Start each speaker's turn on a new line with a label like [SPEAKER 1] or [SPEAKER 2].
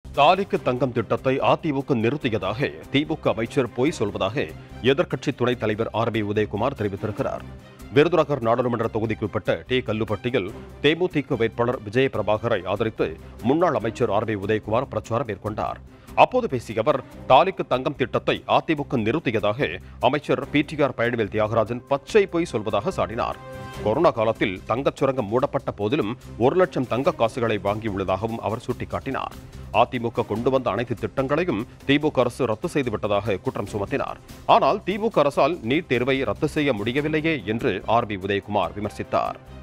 [SPEAKER 1] தாலிக்கு தங்கம் திட்டத்தை அதிமுக நிறுத்தியதாக திமுக அமைச்சர் பொய் சொல்வதாக எதிர்க்கட்சி துணைத் தலைவர் ஆர் பி உதயகுமார் தெரிவித்திருக்கிறார் விருதுநகர் நாடாளுமன்ற தொகுதிக்குட்பட்ட டி கல்லுப்பட்டியில் தேமுதிக வேட்பாளர் விஜய பிரபாகரை ஆதரித்து முன்னாள் அமைச்சர் ஆர் பி உதயகுமார் பிரச்சாரம் மேற்கொண்டார் அப்போது பேசிய அவர் தாலிக்கு தங்கம் திட்டத்தை அதிமுக நிறுத்தியதாக அமைச்சர் பிடிஆர் பழனிவேல் தியாகராஜன் பச்சை பொய் சொல்வதாக சாடினார் கொரோனா காலத்தில் தங்கச் சுரங்கம் மூடப்பட்ட போதிலும் ஒரு லட்சம் தங்க காசுகளை வாங்கியுள்ளதாகவும் அவர் சுட்டிக்காட்டினார் அதிமுக கொண்டு வந்த அனைத்து திட்டங்களையும் திமுக அரசு ரத்து செய்துவிட்டதாக குற்றம் சுமத்தினார் ஆனால் திமுக அரசால் நீட் தேர்வை ரத்து செய்ய முடியவில்லையே என்று ஆர் பி உதயகுமார் விமர்சித்தார்